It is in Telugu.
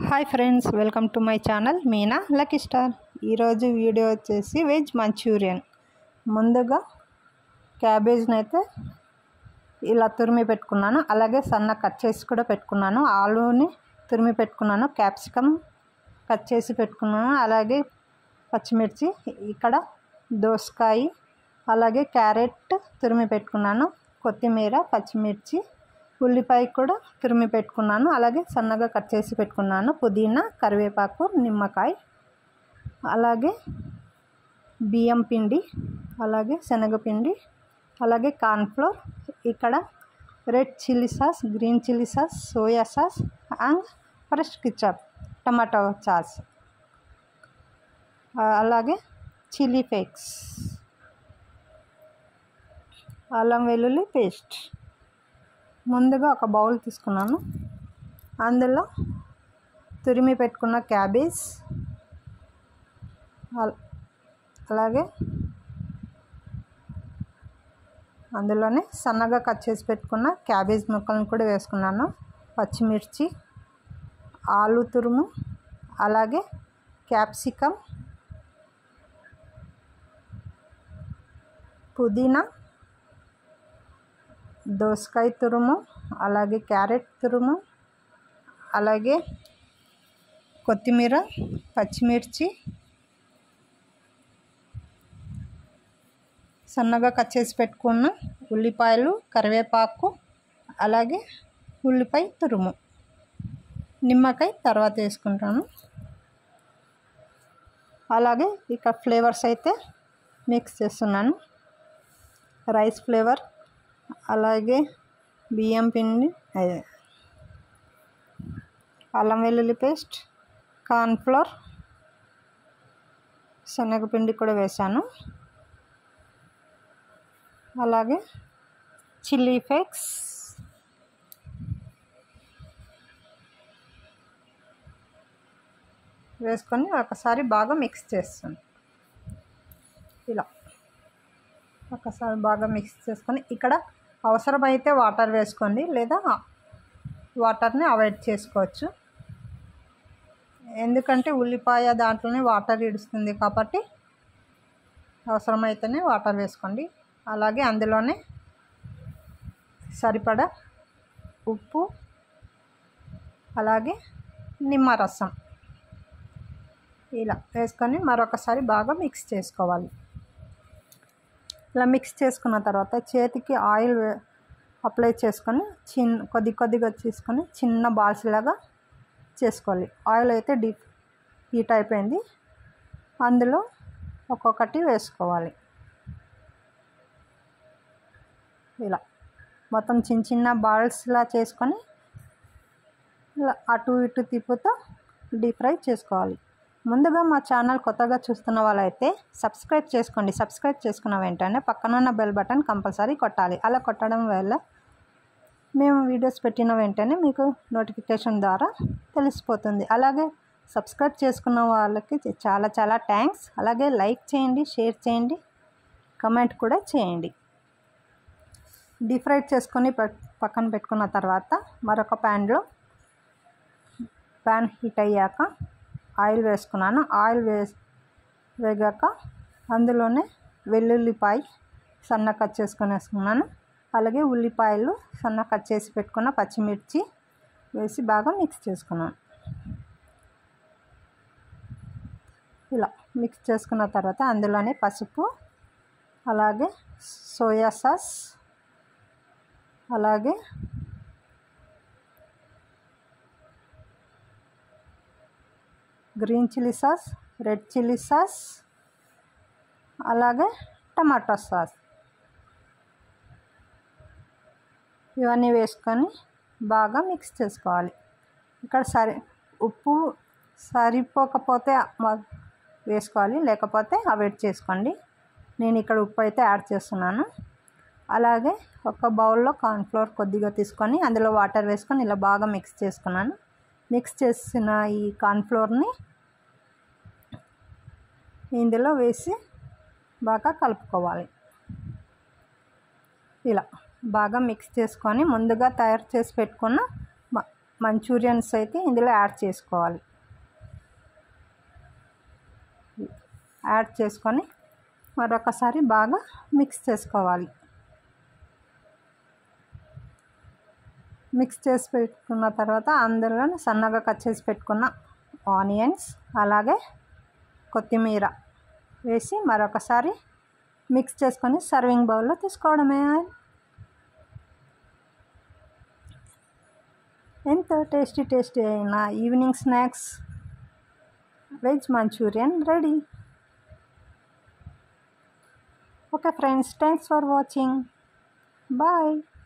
hi friends welcome to my channel Meena lucky star ఈరోజు వీడియో వచ్చేసి వెజ్ మంచూరియన్ ముందుగా క్యాబేజ్ని అయితే ఇలా తురిమి పెట్టుకున్నాను అలాగే సన్న కట్ చేసి కూడా పెట్టుకున్నాను ఆలూని తురిమి పెట్టుకున్నాను క్యాప్సికమ్ కట్ చేసి పెట్టుకున్నాను అలాగే పచ్చిమిర్చి ఇక్కడ దోసకాయ అలాగే క్యారెట్ తురిమి పెట్టుకున్నాను కొత్తిమీర పచ్చిమిర్చి ఉల్లిపాయ కూడా తురిమి పెట్టుకున్నాను అలాగే సన్నగా కట్ చేసి పెట్టుకున్నాను పుదీనా కరివేపాకు నిమ్మకాయ అలాగే బియ్యం పిండి అలాగే శనగపిండి అలాగే కార్న్ఫ్లోర్ ఇక్కడ red chilli sauce green chilli sauce soya sauce and fresh ketchup tomato sauce అలాగే చిల్లీ ఫ్లేక్స్ అల్లం వెల్లుల్లి పేస్ట్ ముందుగా ఒక బౌల్ తీసుకున్నాను అందులో తురిమి పెట్టుకున్న క్యాబేజ్ అలాగే అందులోనే సన్నగా కట్ చేసి పెట్టుకున్న క్యాబేజ్ ముక్కలను కూడా వేసుకున్నాను పచ్చిమిర్చి ఆలు తురుము అలాగే క్యాప్సికమ్ పుదీనా దోసకాయ తురుము అలాగే క్యారెట్ తురుము అలాగే కొత్తిమీర పచ్చిమిర్చి సన్నగా కట్ చేసి పెట్టుకున్న ఉల్లిపాయలు కరివేపాకు అలాగే ఉల్లిపాయ తురుము నిమ్మకాయ తర్వాత వేసుకుంటాను అలాగే ఇక ఫ్లేవర్స్ అయితే మిక్స్ చేస్తున్నాను రైస్ ఫ్లేవర్ అలాగే బియ్యం పిండి అదే అల్లం వెల్లుల్లి పేస్ట్ కార్న్ఫ్లోర్ శనగపిండి కూడా వేసాను అలాగే చిల్లీ ఫ్లేక్స్ వేసుకొని ఒకసారి బాగా మిక్స్ చేస్తాను ఇలా ఒకసారి బాగా మిక్స్ చేసుకొని ఇక్కడ అవసరమైతే వాటర్ వేసుకోండి లేదా వాటర్ని అవాయిడ్ చేసుకోవచ్చు ఎందుకంటే ఉల్లిపాయ దాంట్లోనే వాటర్ ఇడుస్తుంది కాబట్టి అవసరమైతేనే వాటర్ వేసుకోండి అలాగే అందులోనే సరిపడా ఉప్పు అలాగే నిమ్మరసం ఇలా వేసుకొని మరొకసారి బాగా మిక్స్ చేసుకోవాలి ఇలా మిక్స్ చేసుకున్న తర్వాత చేతికి ఆయిల్ అప్లై చేసుకొని చిన్న కొద్ది కొద్దిగా తీసుకొని చిన్న బాల్స్ లాగా చేసుకోవాలి ఆయిల్ అయితే డీప్ హీట్ అయిపోయింది అందులో ఒక్కొక్కటి వేసుకోవాలి ఇలా మొత్తం చిన్న చిన్న బాల్స్లా చేసుకొని ఇలా అటు ఇటు తిప్పుతూ డీప్ ఫ్రై చేసుకోవాలి ముందుగా మా ఛానల్ కొత్తగా చూస్తున్న వాళ్ళైతే సబ్స్క్రైబ్ చేసుకోండి సబ్స్క్రైబ్ చేసుకున్న వెంటనే పక్కనున్న బెల్ బటన్ కంపల్సరీ కొట్టాలి అలా కొట్టడం వల్ల మేము వీడియోస్ పెట్టిన వెంటనే మీకు నోటిఫికేషన్ ద్వారా తెలిసిపోతుంది అలాగే సబ్స్క్రైబ్ చేసుకున్న వాళ్ళకి చాలా చాలా థ్యాంక్స్ అలాగే లైక్ చేయండి షేర్ చేయండి కమెంట్ కూడా చేయండి డీప్ ఫ్రై చేసుకొని పక్కన పెట్టుకున్న తర్వాత మరొక ప్యాన్లో ప్యాన్ హీట్ అయ్యాక ఆయిల్ వేసుకున్నాను ఆయిల్ వేస్ వేగాక అందులోనే వెల్లుల్లిపాయ సన్న కట్ చేసుకొని వేసుకున్నాను అలాగే ఉల్లిపాయలు సన్న కట్ చేసి పెట్టుకున్న పచ్చిమిర్చి వేసి బాగా మిక్స్ చేసుకున్నాను ఇలా మిక్స్ చేసుకున్న తర్వాత అందులోనే పసుపు అలాగే సోయా సాస్ అలాగే green chilli sauce red chilli sauce అలాగే టమాటో సాస్ ఇవన్నీ వేసుకొని బాగా మిక్స్ చేసుకోవాలి ఇక్కడ సరి ఉప్పు సరిపోకపోతే వేసుకోవాలి లేకపోతే అవాయిడ్ చేసుకోండి నేను ఇక్కడ ఉప్పు అయితే యాడ్ చేస్తున్నాను అలాగే ఒక బౌల్లో కార్న్ఫ్లోర్ కొద్దిగా తీసుకొని అందులో వాటర్ వేసుకొని ఇలా బాగా మిక్స్ చేసుకున్నాను మిక్స్ చేసిన ఈ కార్న్ఫ్లోర్ని ఇందులో వేసి బాగా కలుపుకోవాలి ఇలా బాగా మిక్స్ చేసుకొని ముందుగా తయారు చేసి పెట్టుకున్న మంచూరియన్స్ అయితే ఇందులో యాడ్ చేసుకోవాలి యాడ్ చేసుకొని మరొకసారి బాగా మిక్స్ చేసుకోవాలి మిక్స్ చేసి పెట్టుకున్న తర్వాత అందులో సన్నగా కట్ చేసి పెట్టుకున్న ఆనియన్స్ అలాగే కొత్తిమీర వేసి మరొకసారి మిక్స్ చేసుకొని సర్వింగ్ బౌల్లో తీసుకోవడమే ఎంతో టేస్టీ టేస్టీ అయిన evening snacks veg manchurian ready okay friends thanks for watching bye